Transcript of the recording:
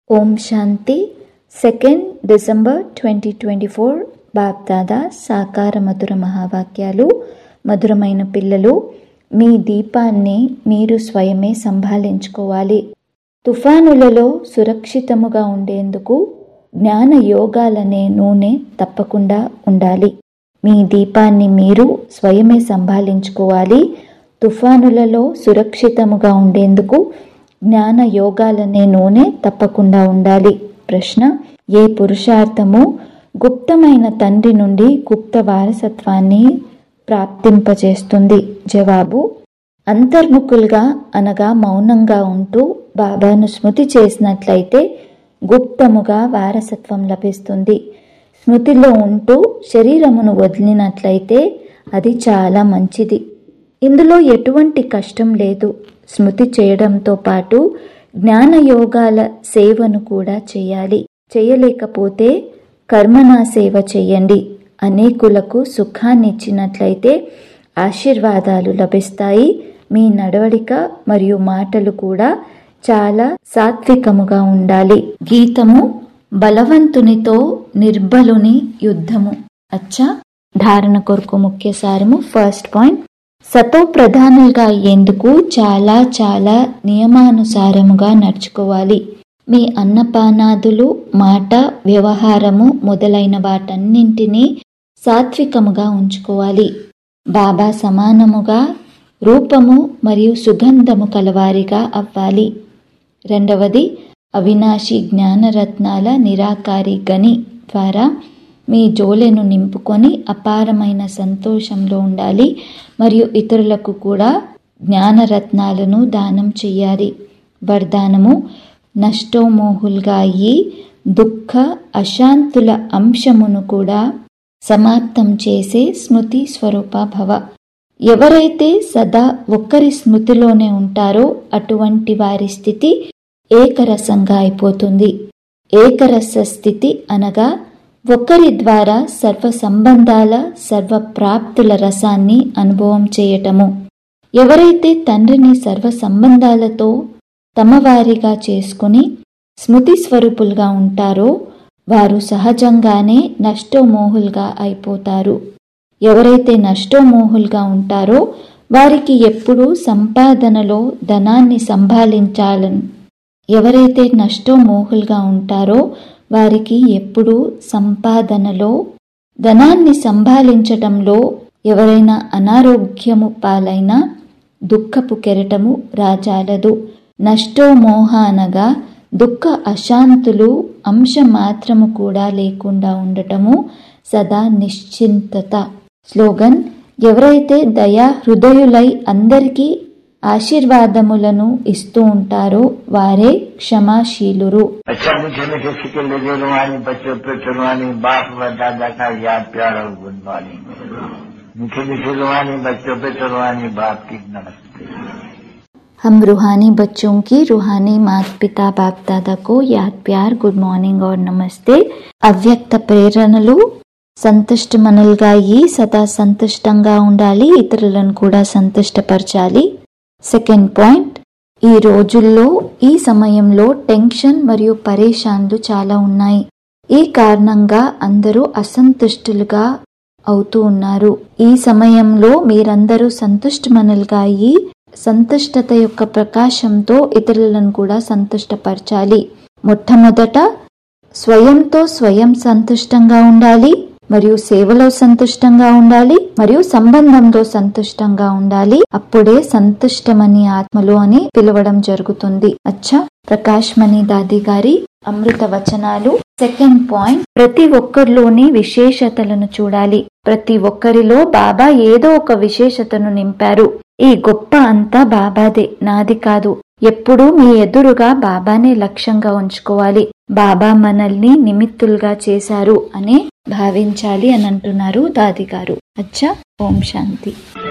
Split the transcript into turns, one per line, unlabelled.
ఓం Shanti second December twenty twenty four BapDada సాకార మధుర మహావాక్యాలు మధురమైన పిల్లలు మీ దీపాన్ని మీరు స్వయమే సంభాళించుకోవాలి తుఫానులలో సురక్షితముగా ఉండేందుకు జ్ఞాన యోగాలనే నూనె తప్పకుండా ఉండాలి మీ దీపాన్ని మీరు స్వయమే సంభాళించుకోవాలి తుఫానులలో సురక్షితముగా ఉండేందుకు జ్ఞాన యోగాలనే నూనె తప్పకుండా ఉండాలి ప్రశ్న ఏ పురుషార్థము గుప్తమైన తండ్రి నుండి గుప్త వారసత్వాన్ని ప్రాప్తింపజేస్తుంది జవాబు అంతర్ముఖులుగా అనగా మౌనంగా ఉంటూ బాబాను స్మృతి చేసినట్లయితే గుప్తముగా వారసత్వం లభిస్తుంది స్మృతిలో ఉంటూ శరీరమును వదిలినట్లయితే అది చాలా మంచిది ఇందులో ఎటువంటి కష్టం లేదు స్మృతి చేయడంతో పాటు జ్ఞానయోగాల సేవను కూడా చేయాలి చేయలేకపోతే కర్మనా సేవ చేయండి అనేకులకు సుఖాన్ని ఇచ్చినట్లయితే ఆశీర్వాదాలు లభిస్తాయి మీ నడవడిక మరియు మాటలు కూడా చాలా సాత్వికముగా ఉండాలి గీతము బలవంతునితో నిర్బలుని యుద్ధము అచ్చా ధారణ కొరకు ముఖ్య సారము ఫస్ట్ పాయింట్ సతో ప్రధానులుగా అయ్యేందుకు చాలా చాలా నియమానుసారముగా నడుచుకోవాలి మీ అన్నపానాదులు మాట వ్యవహారము మొదలైన వాటన్నింటినీ సాత్వికముగా ఉంచుకోవాలి బాబా సమానముగా రూపము మరియు సుగంధము కలవారిగా అవ్వాలి రెండవది అవినాశి జ్ఞానరత్నాల నిరాకారి గని ద్వారా మీ జోలెను నింపుకొని అపారమైన సంతోషంలో ఉండాలి మరియు ఇతరులకు కూడా జ్ఞానరత్నాలను దానం చెయ్యాలి వరదానము నష్టోమోహులుగా అయ్యి దుఃఖ అశాంతుల అంశమును కూడా సమాప్తం చేసే స్మృతి స్వరూప భవ ఎవరైతే సదా ఒక్కరి స్మృతిలోనే ఉంటారో అటువంటి వారి స్థితి ఏకరసంగా అయిపోతుంది ఏకరస స్థితి అనగా ఒకరి ద్వారా సర్వ సంబంధాల సర్వ ప్రాప్తుల రసాన్ని అనుభవం చేయటము ఎవరైతే తండ్రిని సర్వ సంబంధాలతో తమ వారిగా చేసుకుని స్మృతి స్వరూపులుగా ఉంటారో వారు సహజంగానే నష్టోమోహులుగా అయిపోతారు ఎవరైతే నష్టోమోహులుగా ఉంటారో వారికి ఎప్పుడూ సంపాదనలో ధనాన్ని సంభాళించాలని ఎవరైతే నష్టోమోహులుగా ఉంటారో వారికి ఎప్పుడూ సంపాదనలో ధనాన్ని సంభాళించటంలో ఎవరైనా అనారోగ్యము పాలైనా దుఃఖపు కెరటము రాజాలదు నష్టోమోహ అనగా దుఃఖ అశాంతులు అంశ మాత్రము కూడా లేకుండా ఉండటము సదా నిశ్చింతత స్లోగన్ ఎవరైతే దయా హృదయులై అందరికీ ఆశీర్వాదములను ఇస్తూ ఉంటారో వారే క్షమాశీలురు
अच्छा मीठे मीठे सिक्के लगे रुहानी बच्चों पे चुनवानी बाप व दादा का याद प्यार और गुड मॉर्निंग मीठे मीठे रुहानी बच्चों पे चुनवानी बाप की नमस्ते
हम रूहानी बच्चों की रूहानी माता पिता बाप दादा को याद प्यार గుడ్ మార్నింగ్ और నమస్తే అవ్యక్త ప్రేరణలు సంతుష్ట మనలుగా అయ్యి సదా సంతుష్టంగా ఉండాలి ఇతరులను కూడా సంతుష్టపరచాలి సెకండ్ పాయింట్ ఈ రోజుల్లో ఈ సమయంలో టెన్షన్ మరియు పరేషాన్లు చాలా ఉన్నాయి ఈ కారణంగా అందరూ అసంతుష్టులుగా అవుతూ ఉన్నారు ఈ సమయంలో మీరందరూ సంతుష్టమనులుగా అయ్యి సంతుష్టత యొక్క ప్రకాశంతో ఇతరులను కూడా సంతుష్టపరచాలి మొట్టమొదట స్వయంతో స్వయం సంతుష్టంగా ఉండాలి మరియు సేవలో సంతుష్టంగా ఉండాలి మరియు సంబంధంలో సంతుష్టంగా ఉండాలి అప్పుడే సంతుష్టమని ఆత్మలు అని పిలవడం జరుగుతుంది అచ్చా ప్రకాష్ మణి దాది గారి అమృత వచనాలు సెకండ్ పాయింట్ ప్రతి ఒక్కరిలోని విశేషతలను చూడాలి ప్రతి ఒక్కరిలో బాబా ఏదో ఒక విశేషతను నింపారు ఈ గొప్ప అంతా బాబాదే నాది కాదు ఎప్పుడూ మీ ఎదురుగా బాబానే లక్ష్యంగా ఉంచుకోవాలి బాబా మనల్ని నిమిత్తులుగా చేశారు అనే భావించాలి అని అంటున్నారు దాది గారు అచ్చా ఓం శాంతి